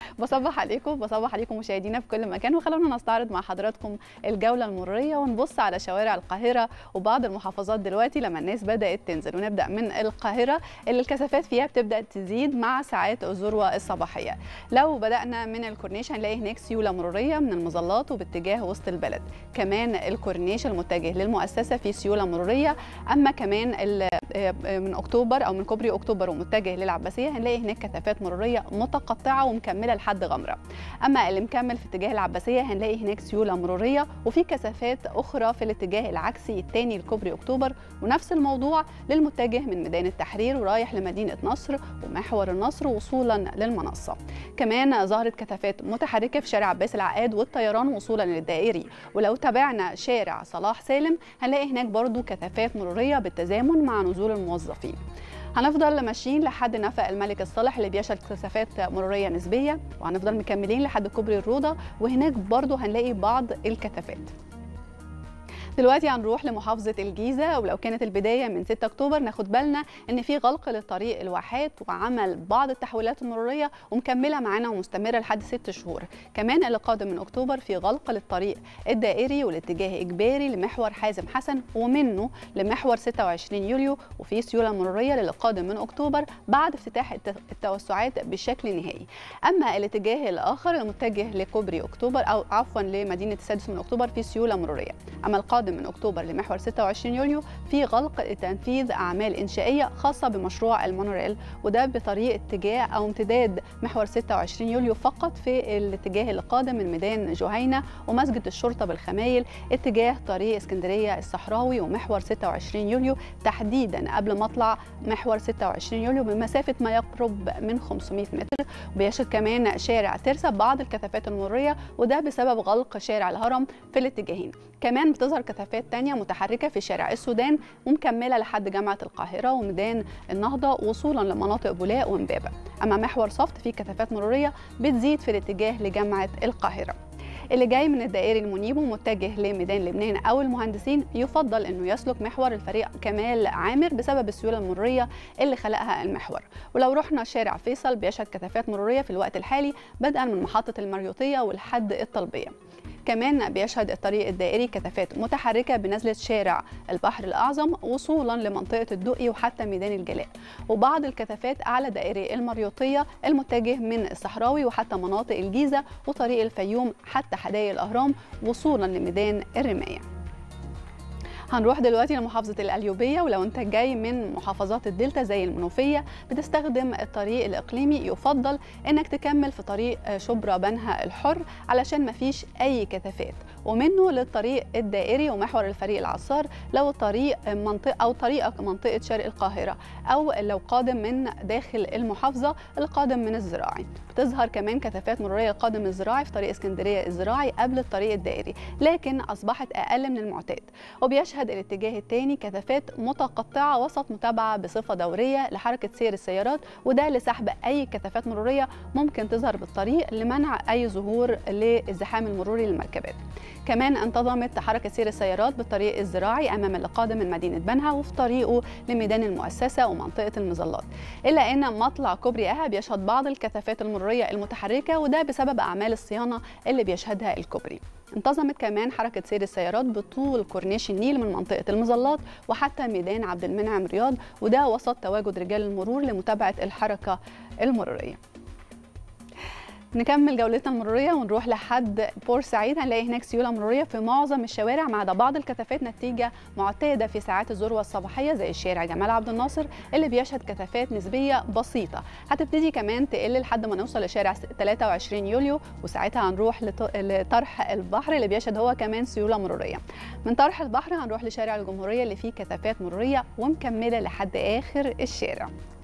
بصبح عليكم بصبح عليكم مشاهدينا في كل مكان وخلونا نستعرض مع حضراتكم الجوله المروريه ونبص على شوارع القاهره وبعض المحافظات دلوقتي لما الناس بدات تنزل ونبدا من القاهره اللي الكثافات فيها بتبدا تزيد مع ساعات الذروه الصباحيه لو بدانا من الكورنيش هنلاقي هناك سيوله مروريه من المظلات وباتجاه وسط البلد كمان الكورنيش المتجه للمؤسسه في سيوله مروريه اما كمان من اكتوبر او من كوبري اكتوبر ومتجه للعباسيه هنلاقي هناك كثافات مروريه متقطعه ومكمله لحد غمره اما اللي مكمل في اتجاه العباسيه هنلاقي هناك سيوله مروريه وفي كثافات اخرى في الاتجاه العكسي الثاني لكوبري اكتوبر ونفس الموضوع للمتجه من ميدان التحرير ورايح لمدينه نصر ومحور النصر وصولا للمنصه كمان ظهرت كثافات متحركه في شارع عباس العقاد والطيران وصولا للدائري ولو تابعنا شارع صلاح سالم هنلاقي هناك برضو كثافات مروريه بالتزامن مع نزول الموظفين هنفضل ماشيين لحد نفق الملك الصالح اللي بيشهد كثافات مروريه نسبيه وهنفضل مكملين لحد كوبري الروضه وهناك برضو هنلاقي بعض الكثافات دلوقتي هنروح لمحافظة الجيزة ولو كانت البداية من 6 أكتوبر ناخد بالنا إن في غلق للطريق الواحات وعمل بعض التحويلات المرورية ومكملة معانا ومستمرة لحد 6 شهور كمان اللي قادم من أكتوبر في غلق للطريق الدائري والاتجاه إجباري لمحور حازم حسن ومنه لمحور 26 يوليو وفي سيولة مرورية للي قادم من أكتوبر بعد افتتاح التوسعات بشكل نهائي أما الاتجاه الآخر المتجه لكوبري أكتوبر أو عفوا لمدينة السادس من أكتوبر في سيولة مرورية أما القادم القادم من أكتوبر لمحور 26 يوليو في غلق لتنفيذ أعمال إنشائية خاصة بمشروع المونوريل وده بطريق اتجاه أو امتداد محور 26 يوليو فقط في الاتجاه القادم من ميدان جهينة ومسجد الشرطة بالخمايل اتجاه طريق اسكندرية الصحراوي ومحور 26 يوليو تحديدا قبل مطلع محور 26 يوليو بمسافة ما يقرب من 500 متر وبيشهد كمان شارع ترسا بعض الكثافات المرورية وده بسبب غلق شارع الهرم في الاتجاهين كمان بتظهر كثافات تانية متحركة في شارع السودان ومكملة لحد جامعة القاهرة وميدان النهضة وصولا لمناطق بولاق ومبابة أما محور صفت فيه كثافات مرورية بتزيد في الاتجاه لجامعة القاهرة اللي جاي من الدائري المنيب ومتجه لميدان لبنان او المهندسين يفضل انه يسلك محور الفريق كمال عامر بسبب السيوله المروريه اللي خلقها المحور ولو رحنا شارع فيصل بيشهد كثافات مروريه في الوقت الحالي بدءا من محطه المريوطيه ولحد الطلبيه كمان بيشهد الطريق الدائري كثافات متحركة بنزلة شارع البحر الأعظم وصولا لمنطقة الدقي وحتى ميدان الجلاء وبعض الكثافات أعلى دائري المريوطية المتجه من الصحراوي وحتى مناطق الجيزة وطريق الفيوم حتى حدائق الأهرام وصولا لميدان الرماية هنروح دلوقتي لمحافظة القليوبية ولو انت جاي من محافظات الدلتا زي المنوفية بتستخدم الطريق الإقليمي يفضل انك تكمل في طريق شبرا بنها الحر علشان مفيش أي كثافات ومنه للطريق الدائري ومحور الفريق العصار لو الطريق منطقة أو طريقك منطقة شرق القاهرة أو لو قادم من داخل المحافظة القادم من الزراعي بتظهر كمان كثافات مرورية القادم الزراعي في طريق اسكندرية الزراعي قبل الطريق الدائري لكن أصبحت أقل من المعتاد وبيشهد الاتجاه الثاني كثافات متقطعة وسط متابعة بصفة دورية لحركة سير السيارات وده لسحب أي كثافات مرورية ممكن تظهر بالطريق لمنع أي ظهور للزحام المروري للمركبات كمان انتظمت حركة سير السيارات بالطريق الزراعي أمام اللي قادم من مدينة بنها وفي طريقه لميدان المؤسسة ومنطقة المظلات إلا أن مطلع كوبري أها بيشهد بعض الكثافات المرورية المتحركة وده بسبب أعمال الصيانة اللي بيشهدها الكوبري انتظمت كمان حركة سير السيارات بطول كورنيش النيل من منطقة المظلات وحتى ميدان عبد المنعم رياض وده وسط تواجد رجال المرور لمتابعة الحركة المرورية نكمل جولتنا المروريه ونروح لحد بورسعيد هنلاقي هناك سيوله مروريه في معظم الشوارع ما عدا بعض الكثافات نتيجه معتاده في ساعات الذروه الصباحيه زي الشارع جمال عبد الناصر اللي بيشهد كثافات نسبيه بسيطه هتبتدي كمان تقل لحد ما نوصل لشارع 23 يوليو وساعتها هنروح لطرح البحر اللي بيشهد هو كمان سيوله مروريه من طرح البحر هنروح لشارع الجمهوريه اللي فيه كثافات مروريه ومكمله لحد اخر الشارع